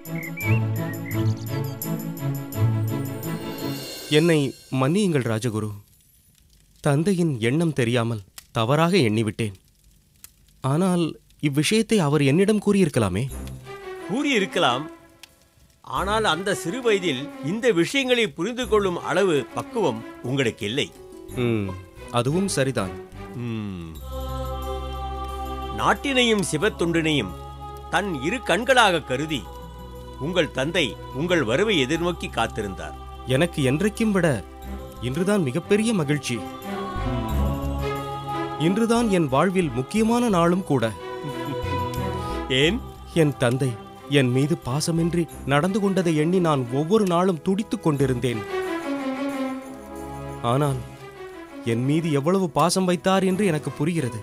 என்னை மன்னியுங்கள் ராஜகுரு தந்தையின் எண்ணம் தெரியாமல் தவறாக எண்ணிவிட்டேன் ஆனால் இவ்விஷயத்தை அவர் என்னிடம் கூறியிருக்கலாமே கூறியிருக்கலாம் ஆனால் அந்த சிறு வயதில் இந்த விஷயங்களை புரிந்து கொள்ளும் அளவு பக்குவம் உங்களுக்கு இல்லை ம் அதுவும் சரிதான் ம். நாட்டினையும் சிவத்தொண்டினையும் தன் இரு கண்களாக கருதி உங்கள் தந்தை உங்கள் வருவை எதிர்நோக்கி காத்திருந்தார் எனக்கு என்றைக்கும் விட இன்றுதான் மிகப்பெரிய மகிழ்ச்சி இன்றுதான் என் வாழ்வில் முக்கியமான நாளும் கூட ஏன் என் தந்தை என் மீது பாசமின்றி நடந்து கொண்டதை எண்ணி நான் ஒவ்வொரு நாளும் துடித்துக் கொண்டிருந்தேன் ஆனால் என் மீது எவ்வளவு பாசம் வைத்தார் என்று எனக்கு புரிகிறது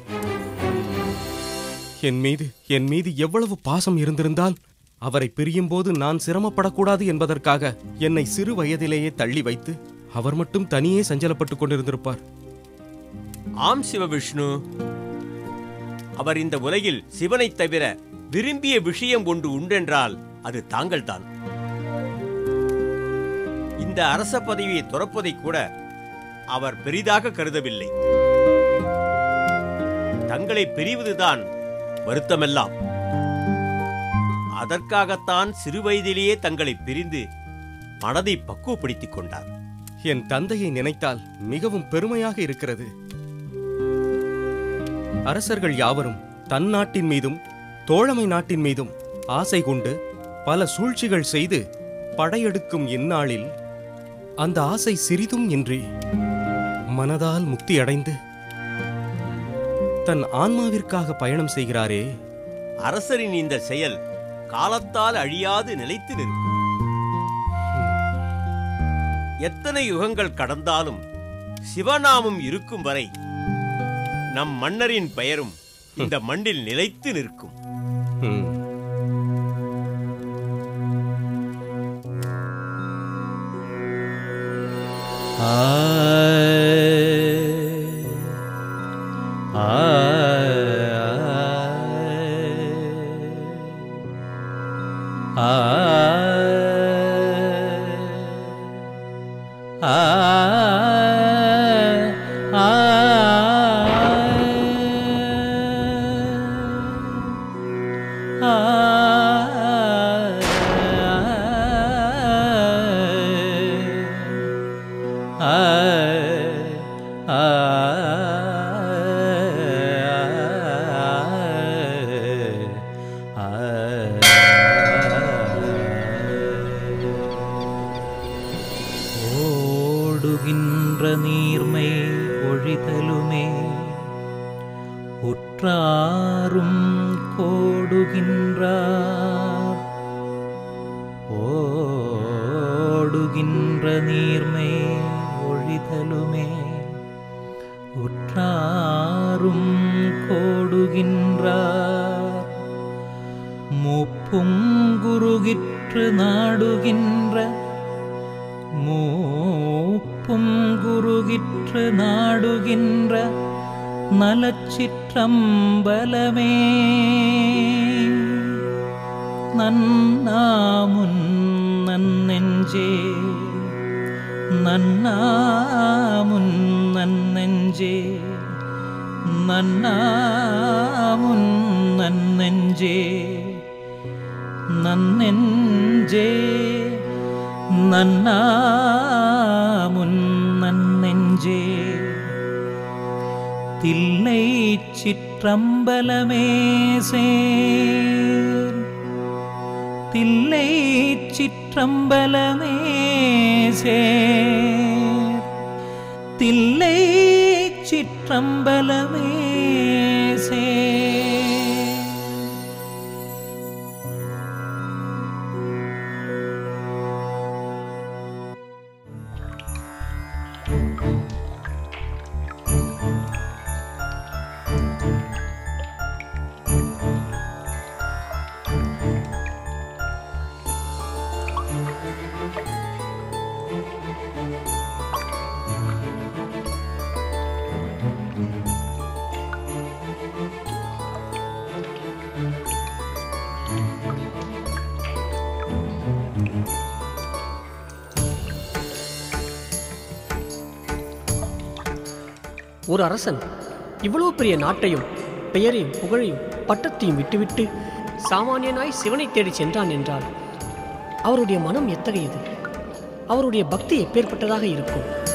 என் மீது என் மீது எவ்வளவு பாசம் இருந்திருந்தால் அவரை பிரியும் போது நான் சிரமப்படக்கூடாது என்பதற்காக என்னை சிறு வயதிலேயே தள்ளி வைத்து அவர் மட்டும் தனியே சஞ்சலப்பட்டுக் கொண்டிருந்திருப்பார் ஆம் சிவவிஷ்ணு அவர் இந்த உலகில் சிவனைத் தவிர விரும்பிய விஷயம் ஒன்று உண்டென்றால் அது தாங்கள்தான் இந்த அரச பதவியை துறப்பதை கூட அவர் பெரிதாக கருதவில்லை தங்களை பிரிவதுதான் வருத்தமெல்லாம் அதற்காகத்தான் சிறுவயதிலேயே தங்களை பிரிந்து மனதை பக்குவப்படுத்திக் கொண்டார் என் தந்தையை நினைத்தால் மிகவும் பெருமையாக இருக்கிறது அரசர்கள் யாவரும் தன் நாட்டின் மீதும் தோழமை நாட்டின் மீதும் ஆசை கொண்டு பல சூழ்ச்சிகள் செய்து படையெடுக்கும் இந்நாளில் அந்த ஆசை சிறிதும் இன்றி மனதால் முக்தி அடைந்து தன் ஆன்மாவிற்காக பயணம் செய்கிறாரே அரசரின் இந்த செயல் காலத்தால் அழியாது நிலைத்து நிற்கும் எத்தனை யுகங்கள் கடந்தாலும் சிவநாமம் இருக்கும் வரை நம் மன்னரின் பெயரும் இந்த மண்ணில் நிலைத்து நிற்கும் ம். ஓடுகின்ற நீர்மை ஒழிதலுமே உற்றாரும் கோடுகின்றார் ஓடுகின்ற நீர்மை ஒழிதலுமே உற்றாரும் கோடுகின்றார் முப்புங்குருகிற்று நாடுகின்ற மூப்பும் குருகிற்று நாடுகின்ற நலச்சிற்றம்பலமே நன்னாமுன் நன்னெஞ்சே நன்னாமுன் நன்னெஞ்சே நன்னாமுன் நன்னெஞ்சே நன்னெஞ்சே நன்னாமுன் நன்னெஞ்சே தில்லை சிற்றம்பலமே சேர் தில்லை சிற்றம்பலமே சேர் தில்லை சிற்றம்பலமே சேர் ஒரு அரசன் இவ்வளவு பெரிய நாட்டையும் பெயரையும் புகழையும் பட்டத்தையும் விட்டுவிட்டு சாமானியனாய் சிவனை தேடி சென்றான் என்றால் அவருடைய மனம் எத்தகையது அவருடைய பக்தி எப்பேற்பட்டதாக இருக்கும்